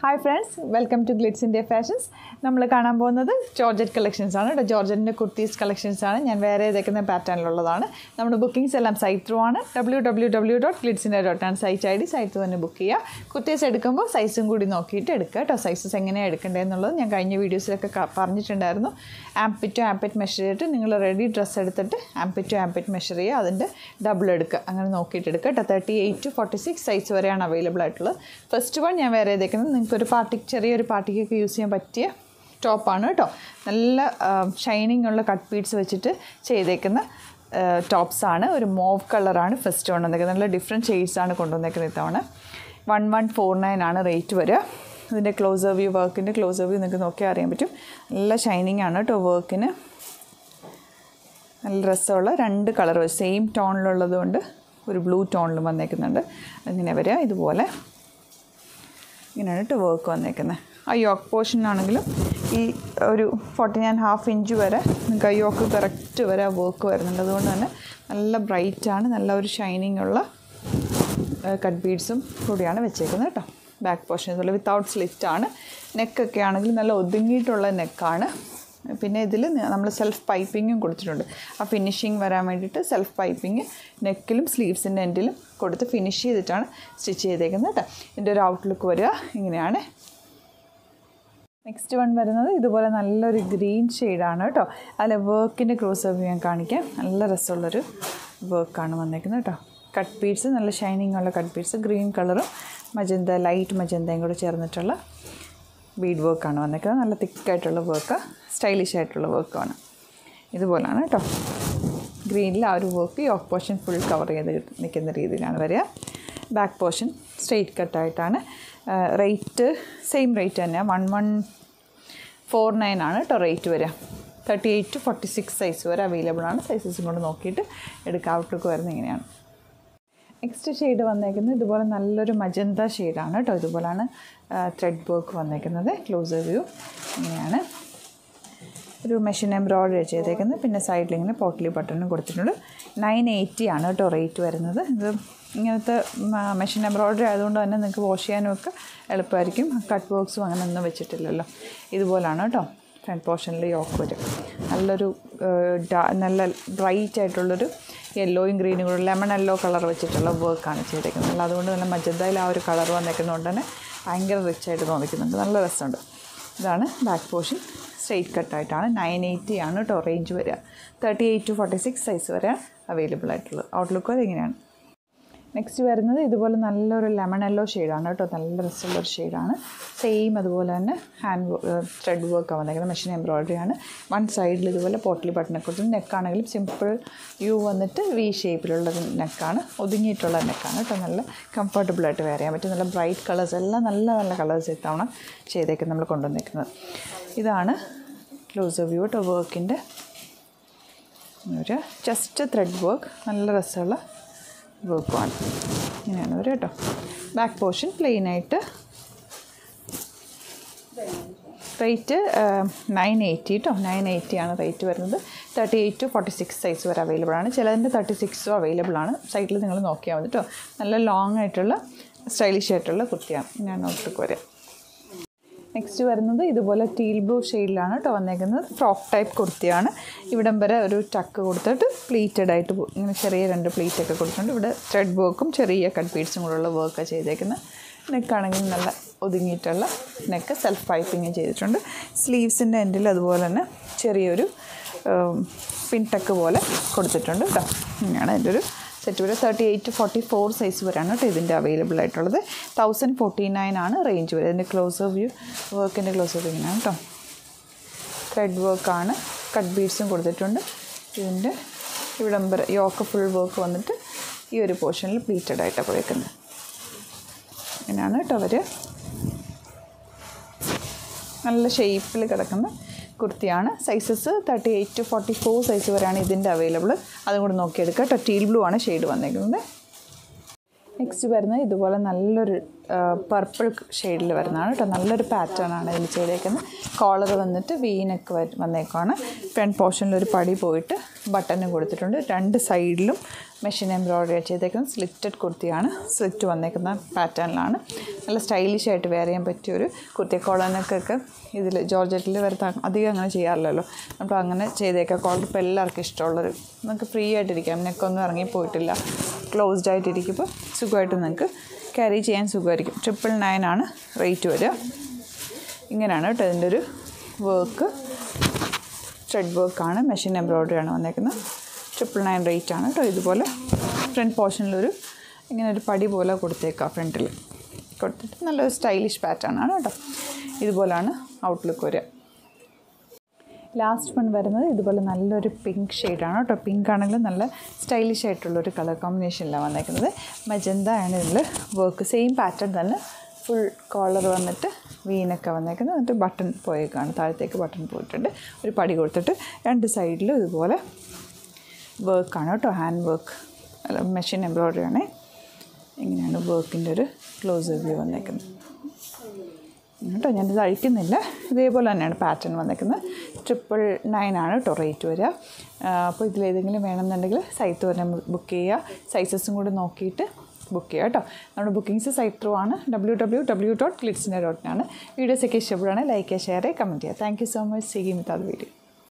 hi friends welcome to Glitz India fashions നമ്മൾ കാണാൻ പോകുന്നത് ജോർജറ്റ് കളക്ഷൻസ് ആണ് കേട്ടോ ജോർജറ്റിൻ്റെ കുർത്തീസ് കളക്ഷൻസ് ആണ് ഞാൻ വേറെ ഏതൊക്കെ പാറ്റേണിലുള്ളതാണ് നമ്മുടെ ബുക്കിംഗ്സ് എല്ലാം സൈറ്റ് ത്രൂ ആണ് W W W dot Glitz India dot ആണ് സൈറ്റ് ഐ ഡി സൈറ്റ് തന്നെ ബുക്ക് ചെയ്യുക കുർത്തീസ് എടുക്കുമ്പോൾ സൈസും കൂടി നോക്കിയിട്ട് എടുക്കുക കേട്ടോ സൈസസ് എങ്ങനെയാണ് എടുക്കേണ്ടതെന്നുള്ളത് ഞാൻ കഴിഞ്ഞ വീഡിയോസിലൊക്കെ ക- പറഞ്ഞിട്ടുണ്ടായിരുന്നു ആംപിറ്റ് ടു ആംപിറ്റ് മെഷർ ചെയ്തിട്ട് നിങ്ങൾ റെഡി ഡ്രസ്സ് എടുത്തിട്ട് ആംപിറ്റ് ടു ആംപിറ്റ് മെഷർ ചെയ്യുക അതിൻ്റെ ഡബിൾ എടുക്കുക അങ്ങനെ നോക്കിയിട്ട് എടുക്കുക കേട്ടോ thirty eight to forty six size വരെയാണ് അവൈലബിൾ ആയിട്ടുള്ളത് ഫസ്റ്റ് വൺ ഞാൻ വേറെ ഏതേക്കുന്നത് നിങ്ങൾക്ക് ഒരു പാർട്ടി ചെറിയൊരു പാർട്ടിക്കൊക്കെ യൂസ് ചെയ്യാൻ പറ്റിയ ടോപ്പാണ് കേട്ടോ നല്ല ഷൈനിങ് ഉള്ള കട്ട് പീഡ്സ് വെച്ചിട്ട് ചെയ്തേക്കുന്ന ടോപ്സാണ് ഒരു മോവ് കളറാണ് ഫസ്റ്റ് വൺ വന്നേക്കുന്നത് നല്ല ഡിഫറെൻറ്റ് ഷെയ്ഡ്സാണ് കൊണ്ടുവന്നേക്കുന്നത് ഇത്തവണ വൺ വൺ ഫോർ നയൻ ആണ് റേറ്റ് വരിക ഇതിൻ്റെ ക്ലോസർ വ്യൂ വർക്കിൻ്റെ ക്ലോസർ വ്യൂ നിങ്ങൾക്ക് നോക്കിയാൽ അറിയാൻ പറ്റും നല്ല ഷൈനിങ് ആണ് കേട്ടോ വർക്കിന് നല്ല രസമുള്ള രണ്ട് കളർ സെയിം ടോണിലുള്ളത് കൊണ്ട് ഒരു ബ്ലൂ ടോണിലും വന്നേക്കുന്നുണ്ട് ഇങ്ങനെ വരിക ഇതുപോലെ ഇങ്ങനെയാണ് കേട്ടോ വർക്ക് വന്നേക്കുന്നത് ആ യോക്ക് പോർഷനാണെങ്കിലും ഈ ഒരു ഫോർട്ടി നയൻ ഹാഫ് ഇഞ്ച് വരെ നിങ്ങൾക്ക് ആ യോക്ക് കറക്റ്റ് വരെ ആ വർക്ക് വരുന്നുണ്ട് അതുകൊണ്ട് തന്നെ നല്ല ബ്രൈറ്റാണ് നല്ല ഒരു ഷൈനിങ് ഉള്ള കട്ട് ബീഡ്സും കൂടിയാണ് വെച്ചേക്കുന്നത് കേട്ടോ ബാക്ക് പോർഷൻ ഇതുപോലെ വിത്തൗട്ട് സ്ലിറ്റ് ആണ് നെക്കൊക്കെ ആണെങ്കിൽ നല്ല ഒതുങ്ങിയിട്ടുള്ള നെക്കാണ് പിന്നെ ഇതിൽ നമ്മൾ സെൽഫ് പൈപ്പിങ്ങും കൊടുത്തിട്ടുണ്ട് ആ ഫിനിഷിങ് വരാൻ വേണ്ടിയിട്ട് സെൽഫ് പൈപ്പിങ് നെക്കിലും സ്ലീവ്സിൻ്റെ എൻഡിലും കൊടുത്ത് ഫിനിഷ് ചെയ്തിട്ടാണ് സ്റ്റിച്ച് ചെയ്തേക്കുന്നത് കേട്ടോ ഇതിൻ്റെ ഒരു ഔട്ട്ലുക്ക് വരിക ഇങ്ങനെയാണ് നെക്സ്റ്റ് വൺ വരുന്നത് ഇതുപോലെ നല്ലൊരു ഗ്രീൻ ഷെയ്ഡാണ് കേട്ടോ അതിൽ വർക്കിൻ്റെ ക്രോസ് ഓഫ് ഞാൻ കാണിക്കാം നല്ല രസമുള്ളൊരു വർക്കാണ് വന്നേക്കുന്നത് കേട്ടോ കട്ട് പീഡ്സ് നല്ല ഷൈനിങ് ഉള്ള കട്ട് പീഡ്സ് ഗ്രീൻ കളറും മജന്ത ലൈറ്റ് മജന്തയും കൂടെ ചേർന്നിട്ടുള്ള ബീഡ് വർക്കാണ് വന്നേക്കുന്നത് നല്ല തിക്കായിട്ടുള്ള വർക്ക് സ്റ്റൈലിഷ് ആയിട്ടുള്ള വർക്കാണ് ഇതുപോലാണ് കേട്ടോ ഗ്രീനിൽ ആ ഒരു work yoke portion full cover ചെയ്ത് നിൽക്കുന്ന രീതിയിലാണ് വരിക ബാക്ക് പോർഷൻ സ്ട്രെയിറ്റ് കട്ടായിട്ടാണ് റേറ്റ് സെയിം റേറ്റ് തന്നെയാണ് വൺ വൺ ഫോർ നയൻ ആണ് കേട്ടോ റേറ്റ് വരിക thirty eight to forty six size വരെ അവൈലബിൾ ആണ് സൈസസും കൊണ്ട് നോക്കിയിട്ട് എടുക്കുക ഔട്ട്ലുക്ക് വരുന്നത് ഇങ്ങനെയാണ് നെക്സ്റ്റ് ഷെയ്ഡ് വന്നേക്കുന്നത് ഇതുപോലെ നല്ലൊരു മജന്ത ഷെയ്ഡാണ് കേട്ടോ ഇതുപോലാണ് ത്രെഡ് വർക്ക് വന്നേക്കുന്നത് ക്ലോസർ വ്യൂ ഇങ്ങനെയാണ് ഒരു മെഷീൻ എംബ്രോയിഡറി ചെയ്തേക്കുന്നത് പിന്നെ സൈഡിൽ ഇങ്ങനെ പോട്ട്ലി ബട്ടണും കൊടുത്തിട്ടുണ്ട് നയൻ എയ്റ്റി ആണ് കേട്ടോ റേറ്റ് വരുന്നത് ഇത് ഇങ്ങനത്തെ മെഷീൻ എംബ്രോയിഡറി ആയതുകൊണ്ട് തന്നെ നിങ്ങൾക്ക് വാഷ് ചെയ്യാനും ഒക്കെ എളുപ്പമായിരിക്കും കട്ട് ബോക്സും അങ്ങനെ ഒന്നും വെച്ചിട്ടില്ലല്ലോ ഇതുപോലാണ് കേട്ടോ ഫ്രണ്ട് പോർഷനിൽ യോക്ക് വരും നല്ലൊരു ഏഹ്, ഡാ- നല്ല ബ്രൈറ്റ് ആയിട്ടുള്ളൊരു യെല്ലോയും ഗ്രീനും കൂടെ ലെമൺ യെല്ലോ കളർ വെച്ചിട്ടുള്ള വർക്കാണ് ചെയ്തേക്കുന്നത് നല്ല അതുകൊണ്ട് തന്നെ മജന്തയിൽ ആ ഒരു കളർ വന്നേക്കുന്നതുകൊണ്ട് തന്നെ ഭയങ്കര റിച്ച് ആയിട്ട് തോന്നിക്കുന്നുണ്ട് നല്ല രസമുണ്ട് ഇതാണ് ബാക്ക് പോർഷൻ സ്ട്രെയിറ്റ് കട്ടായിട്ടാണ് നയൻ എയ്റ്റി ആണ് കേട്ടോ റേഞ്ച് വരിക thirty eight to forty six size വരെ അവൈലബിൾ ആയിട്ടുള്ളത് ഔട്ട്ലുക്ക് അത് ഇങ്ങനെയാണ് നെക്സ്റ്റ് വരുന്നത് ഇതുപോലെ നല്ലൊരു ലെമൺ യെല്ലോ ഷെയ്ഡാണ് കേട്ടോ നല്ല രസമുള്ളൊരു ഷെയ്ഡാണ് സെയിം അതുപോലെ തന്നെ ഹാൻഡ് ത്രെഡ് വർക്ക് വന്നേക്കുന്നത് മെഷീൻ എംബ്രോയിഡറി ആണ് വൺ സൈഡിൽ ഇതുപോലെ പോട്ടലി ബട്ടനെ കൊടുത്ത് നെക്കാണെങ്കിലും സിമ്പിൾ യു വന്നിട്ട് വി ഷേപ്പിലുള്ള നെക്കാണ് ഒതുങ്ങിയിട്ടുള്ള നെക്കാണ് കേട്ടോ നല്ല കംഫർട്ടബിൾ ആയിട്ട് വെയർ ചെയ്യാൻ പറ്റും നല്ല ബ്രൈറ്റ് കളേഴ്സ് എല്ലാം നല്ല നല്ല കളേഴ്സ് ഇത്തവണ ചെയ്തേക്ക് നമ്മൾ കൊണ്ടുവന്നേക്കുന്നത് ഇതാണ് ക്ലോസർ വ്യൂ കേട്ടോ വർക്കിൻ്റെ ഒരു ജസ്റ്റ് ത്രെഡ് വർക്ക് നല്ല രസമുള്ള വർക്കുമാണ് ഇങ്ങനെയാണ് ഒരു കേട്ടോ ബാക്ക് പോർഷൻ പ്ലെയിൻ ആയിട്ട് റേറ്റ് നയൻ എയ്റ്റി കേട്ടോ നയൻ എയ്റ്റി ആണ് റേറ്റ് വരുന്നത് thirty eight to forty six size വരെ അവൈലബിൾ ആണ് ചിലതിൻ്റെ തേർട്ടി സിക്സും അവൈലബിൾ ആണ് സൈഡിൽ നിങ്ങൾ നോക്കിയാൽ മതി കേട്ടോ നല്ല ലോങ് ആയിട്ടുള്ള സ്റ്റൈലിഷ് ആയിട്ടുള്ള കുർത്തിയാണ് ഞാൻ നോട്ടിലേക്ക് വരാം നെക്സ്റ്റ് വരുന്നത് ഇതുപോലെ ടീൽ ബ്ലൂ ഷെയ്ഡിലാണ് കേട്ടോ വന്നേക്കുന്നത് ഫ്രോക്ക് ടൈപ്പ് കുർത്തിയാണ് ഇവിടം വരെ ഒരു ടക്ക് കൊടുത്തിട്ട് പ്ലീറ്റഡ് ആയിട്ട് പോ- ഇങ്ങനെ ചെറിയ രണ്ട് പ്ലീറ്റ് ഒക്കെ കൊടുത്തിട്ടുണ്ട് ഇവിടെ ത്രെഡ് വർക്കും ചെറിയ കട്ട് പീഡ്സും കൂടെയുള്ള വർക്ക് ചെയ്തേക്കുന്നത് നെക്കാണെങ്കിൽ നല്ല ഒതുങ്ങിയിട്ടുള്ള നെക്ക് സെൽഫ് പൈപ്പിങ് ചെയ്തിട്ടുണ്ട് സ്ലീവ്സിൻ്റെ എൻഡിൽ അതുപോലെ തന്നെ ചെറിയൊരു പിൻടക്ക് പോലെ കൊടുത്തിട്ടുണ്ട് കേട്ടോ ഇങ്ങനെയാണ് എൻ്റെ ഒരു സെറ്റ് വരെ thirty eight forty four size വരെയാണ് കേട്ടോ ഇതിൻ്റെ അവൈലബിൾ ആയിട്ടുള്ളത് തൗസൻഡ് ഫോർട്ടി നയൻ ആണ് റേഞ്ച് വരെ ഇതിൻ്റെ ക്ലോസർ വ്യൂ വർക്കിൻ്റെ ക്ലോസർ വ്യൂ ഇങ്ങനെയാണ് കേട്ടോ ത്രെഡ് വർക്കാണ് കട്ട് ബീഡ്സും കൊടുത്തിട്ടുണ്ട് ഇതിൻ്റെ ഇവിടം വരെ യോക്ക് ഫുൾ വർക്ക് വന്നിട്ട് ഈ ഒരു പോർഷനിൽ പ്ലീറ്റഡ് ആയിട്ടാണ് പോയേക്കുന്നത് ഇങ്ങനെയാണ് കേട്ടോ അവർ നല്ല ഷേപ്പിൽ കിടക്കുന്ന കുർത്തിയാണ് sizes thirty eight to forty four size വരെയാണ് ഇതിൻ്റെ അവൈലബിൾ അതും കൂടി നോക്കിയെടുക്കുക കേട്ടോ ടീൽ ബ്ലൂ ആണ് ഷെയ്ഡ് വന്നേക്കുന്നത് നെക്സ്റ്റ് വരുന്നത് ഇതുപോലെ നല്ലൊരു പർപ്പിൾ ഷെയ്ഡിൽ വരുന്നതാണ് കേട്ടോ നല്ലൊരു പാറ്റേൺ ആണ് ഇതിൽ ചെയ്തേക്കുന്നത് കോളർ വന്നിട്ട് വീനൊക്കെ വന്നേക്കാണ് ഫ്രണ്ട് പോർഷനിൽ ഒരു പടി പോയിട്ട് ബട്ടനും കൊടുത്തിട്ടുണ്ട് രണ്ട് സൈഡിലും മെഷീൻ എംബ്രോയ്ഡറി ചെയ്തേക്കുന്നത് സ്ലിറ്റഡ് കുർത്തിയാണ് സ്ലിറ്റ് വന്നേക്കുന്ന പാറ്റേണിലാണ് നല്ല സ്റ്റൈലിഷ് ആയിട്ട് വെയർ ചെയ്യാൻ പറ്റിയൊരു കുർത്തി കോളനൊക്കെ ഇതിൽ ജോർജറ്റിൽ വരുത്താൻ അധികം അങ്ങനെ ചെയ്യാറില്ലല്ലോ അപ്പോൾ അങ്ങനെ ചെയ്തേക്കാം കോളർ ഇപ്പോൾ എല്ലാവർക്കും ഇഷ്ടമുള്ളൊരു നമുക്ക് ഫ്രീ ആയിട്ടിരിക്കാം നെക്കൊന്നും ഇറങ്ങി പോയിട്ടില്ല ക്ലോസ്ഡ് ആയിട്ടിരിക്കുമ്പോൾ സുഖമായിട്ട് നിങ്ങൾക്ക് ക്യാരി ചെയ്യാൻ സുഖമായിരിക്കും ട്രിപ്പിൾ നയൻ ആണ് റേറ്റ് വരിക ഇങ്ങനെയാണ് കേട്ടോ ഇതിൻ്റെ ഒരു വർക്ക് ത്രെഡ് വർക്കാണ് മെഷീൻ എംബ്രോയ്ഡറി ആണ് വന്നേക്കുന്നത് ട്രിപ്പിൾ നയൻ റേറ്റ് ആണ് കേട്ടോ ഇതുപോലെ ഫ്രണ്ട് പോർഷനിലൊരു ഇങ്ങനെ ഒരു പടി പോലെ കൊടുത്തേക്കാം ഫ്രണ്ടിൽ കൊടുത്തിട്ട് നല്ലൊരു സ്റ്റൈലിഷ് പാറ്റേൺ ആണ് കേട്ടോ ഇതുപോലാണ് ഔട്ട്ലുക്ക് വരിക ലാസ്റ്റ് വൺ വരുന്നത് ഇതുപോലെ നല്ലൊരു പിങ്ക് ഷെയ്ഡാണ് കേട്ടോ പിങ്ക് ആണെങ്കിലും നല്ല സ്റ്റൈലിഷ് ആയിട്ടുള്ളൊരു കളർ കോമ്പിനേഷനിലാണ് വന്നേക്കുന്നത് മജന്ത ആണ് ഇതിൽ വർക്ക് സെയിം പാറ്റേൺ തന്നെ ഫുൾ കോളർ വന്നിട്ട് വീനൊക്കെ വന്നേക്കുന്നത് എന്നിട്ട് ബട്ടൺ പോയേക്കാണ് താഴത്തേക്ക് ബട്ടൺ പോയിട്ടുണ്ട് ഒരു പടി കൊടുത്തിട്ട് രണ്ട് സൈഡിലും ഇതുപോലെ വർക്കാണ് കേട്ടോ ഹാൻഡ് വർക്ക് അല്ല മെഷീൻ എംബ്രോയ്ഡറി ആണ് ഇങ്ങനെയാണ് വർക്കിൻ്റെ ഒരു ക്ലോസ് വ്യൂ വന്നേക്കുന്നത് കേട്ടോ ഞാനിത് അഴിക്കുന്നില്ല ഇതേപോലെ തന്നെയാണ് പാറ്റേൺ വന്നേക്കുന്നത് ട്രിപ്പിൾ നയൻ ആണ് കേട്ടോ റേറ്റ് വരിക അപ്പോൾ ഇതിലേതെങ്കിലും വേണമെന്നുണ്ടെങ്കിൽ സൈറ്റ് തന്നെ ബുക്ക് ചെയ്യുക സൈസസും കൂടി നോക്കിയിട്ട് ബുക്ക് ചെയ്യുക കേട്ടോ നമ്മുടെ ബുക്കിംഗ്സ് സൈറ്റ് ത്രൂ ആണ് ഡബ്ല്യൂ ഡബ്ല്യൂ ഡബ്ല്യൂ ഡോട്ട് ക്ലിറ്റ്സിൻ്റെ ഡോട്ടിനാണ് വീഡിയോസൊക്കെ ഇഷ്ടപ്പെടുകയാണെങ്കിൽ ലൈക്ക് ചെയ്യുക ഷെയർ ചെയ്യുക കമൻറ്റ് ചെയ്യുക താങ്ക് യു സോ മച്ച് സീഗിം വിത്ത് അത് വീഡിയോ